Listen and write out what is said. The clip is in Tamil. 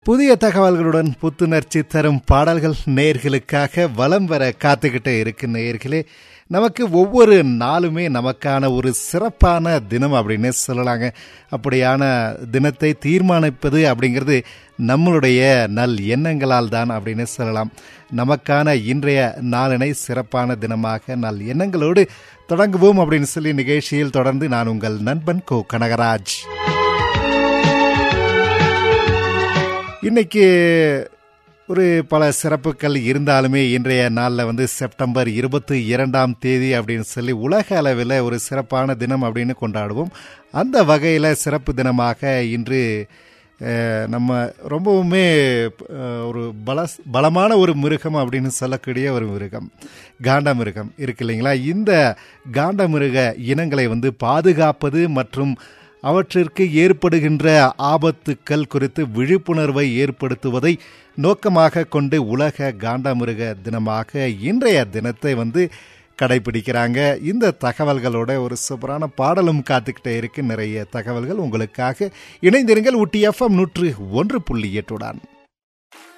புதிய தகவல்களுடன் புத்துணர்ச்சி தரும் பாடல்கள் நேர்களுக்காக வலம் வர காத்துக்கிட்டே இருக்கு நேர்களே நமக்கு ஒவ்வொரு நாளுமே நமக்கான ஒரு சிறப்பான தினம் அப்படின்னு சொல்லலாங்க அப்படியான தினத்தை தீர்மானிப்பது அப்படிங்கிறது நம்மளுடைய நல் எண்ணங்களால் தான் அப்படின்னு சொல்லலாம் நமக்கான இன்றைய நாளினை சிறப்பான தினமாக நல் எண்ணங்களோடு தொடங்குவோம் அப்படின்னு சொல்லி நிகழ்ச்சியில் தொடர்ந்து நான் உங்கள் நண்பன் கோ கனகராஜ் இன்னைக்கு ஒரு பல சிறப்புகள் இருந்தாலுமே இன்றைய நாளில் வந்து செப்டம்பர் இருபத்தி இரண்டாம் தேதி அப்படின்னு சொல்லி உலக அளவில் ஒரு சிறப்பான தினம் அப்படின்னு கொண்டாடுவோம் அந்த வகையில் சிறப்பு தினமாக இன்று நம்ம ரொம்பவுமே ஒரு பல பலமான ஒரு மிருகம் அப்படின்னு சொல்லக்கூடிய ஒரு மிருகம் காண்ட மிருகம் இருக்கு இல்லைங்களா இந்த காண்ட மிருக இனங்களை வந்து பாதுகாப்பது மற்றும் அவற்றிற்கு ஏற்படுகின்ற ஆபத்துக்கள் குறித்து விழிப்புணர்வை ஏற்படுத்துவதை நோக்கமாக கொண்டு உலக காண்டாமிருக தினமாக இன்றைய தினத்தை வந்து கடைபிடிக்கிறாங்க இந்த தகவல்களோட ஒரு சூப்பரான பாடலும் காத்துக்கிட்டே இருக்கு நிறைய தகவல்கள் உங்களுக்காக இணைந்திருங்கள் ஊட்டி எஃப்எம் நூற்று ஒன்று புள்ளி எட்டுடன்